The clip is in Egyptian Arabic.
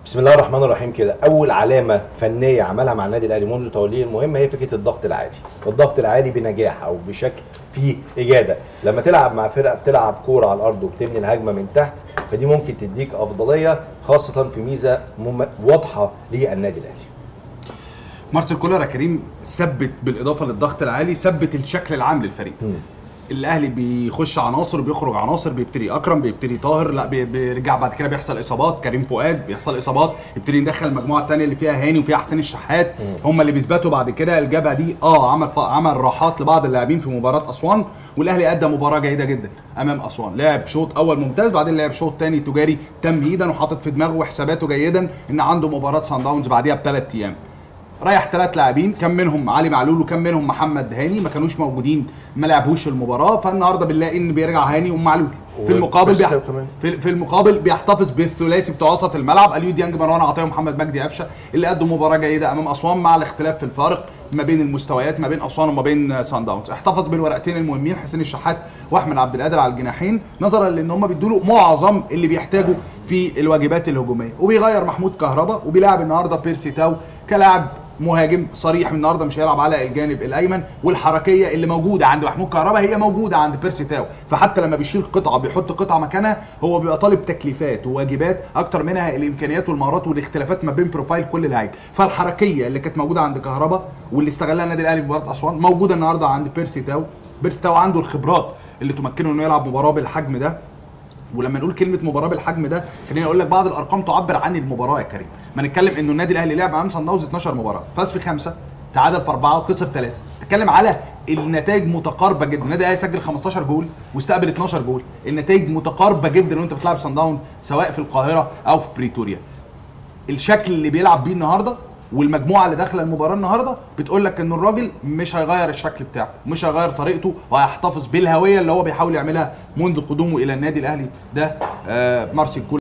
بسم الله الرحمن الرحيم كده اول علامه فنيه عملها مع النادي الاهلي منذ توليه المهمه هي فكره الضغط العالي والضغط العالي بنجاح او بشكل فيه اجاده لما تلعب مع فرقه بتلعب كوره على الارض وبتبني الهجمه من تحت فدي ممكن تديك افضليه خاصه في ميزه مم... واضحه للنادي الاهلي مارسيل كولر يا كريم ثبت بالاضافه للضغط العالي ثبت الشكل العام للفريق مم. الاهلي بيخش عناصر بيخرج عناصر بيبتدي اكرم بيبتدي طاهر لا بي- بيرجع بعد كده بيحصل اصابات كريم فؤاد بيحصل اصابات يبتدي ندخل المجموعه الثانيه اللي فيها هاني وفيها حسين الشحات هم اللي بيثبتوا بعد كده الجبهه دي اه عمل عمل راحات لبعض اللاعبين في مباراه اسوان والاهلي ادى مباراه جيده جدا امام اسوان لعب شوط اول ممتاز بعدين لعب شوط ثاني تجاري تمهيدا وحاطط في دماغه وحساباته جيدا ان عنده مباراه سان داونز بعديها بثلاث ايام ريح ثلاث لاعبين كم منهم علي معلول وكم منهم محمد هاني ما كانوش موجودين ما لعبوش المباراه فالنهارده بنلاقي ان بيرجع هاني ومعلول في المقابل وبس بيح... كمان. في, في المقابل بيحتفظ بالثلاثي بتوع وسط الملعب اليو ديانج مروان عطيه ومحمد مجدي قفشه اللي قدوا مباراه جيده امام اسوان مع الاختلاف في الفارق ما بين المستويات ما بين اسوان وما بين سان داونز احتفظ بالورقتين المهمين حسين الشحات واحمد عبد القادر على الجناحين نظرا لان هم بيدوا له معظم اللي بيحتاجه في الواجبات الهجوميه وبيغير محمود كهربا وبيلاعب النهارده بيرسي تاو كلاعب مهاجم صريح النهارده مش هيلعب على الجانب الايمن والحركيه اللي موجوده عند محمود كهربا هي موجوده عند بيرسي تاو فحتى لما بيشيل قطعه بيحط قطعه مكانها هو بيبقى طالب تكليفات وواجبات اكتر منها الامكانيات والمهارات والاختلافات ما بين بروفايل كل لعيب فالحركيه اللي كانت موجوده عند كهربا واللي استغلها النادي الاهلي في مباراه اسوان موجوده النهارده عند بيرسي تاو بيرسي تاو عنده الخبرات اللي تمكنه انه يلعب مباراه بالحجم ده ولما نقول كلمه مباراه بالحجم ده خليني اقول لك بعض الارقام تعبر عن المباراه يا كريم ما نتكلم انه النادي الاهلي لعب امام صن داونز 12 مباراه فاز في خمسه تعادل في اربعه وخسر ثلاثه تتكلم على النتائج متقاربه جدا النادي الاهلي سجل 15 جول واستقبل 12 جول النتائج متقاربه جدا وانت بتلعب صن داون سواء في القاهره او في بريتوريا الشكل اللي بيلعب بيه النهارده والمجموعه اللي داخله المباراه النهارده بتقول لك ان الراجل مش هيغير الشكل بتاعه مش هيغير طريقته وهيحتفظ بالهويه اللي هو بيحاول يعملها منذ قدومه الى النادي الاهلي ده آه مارسيل كولر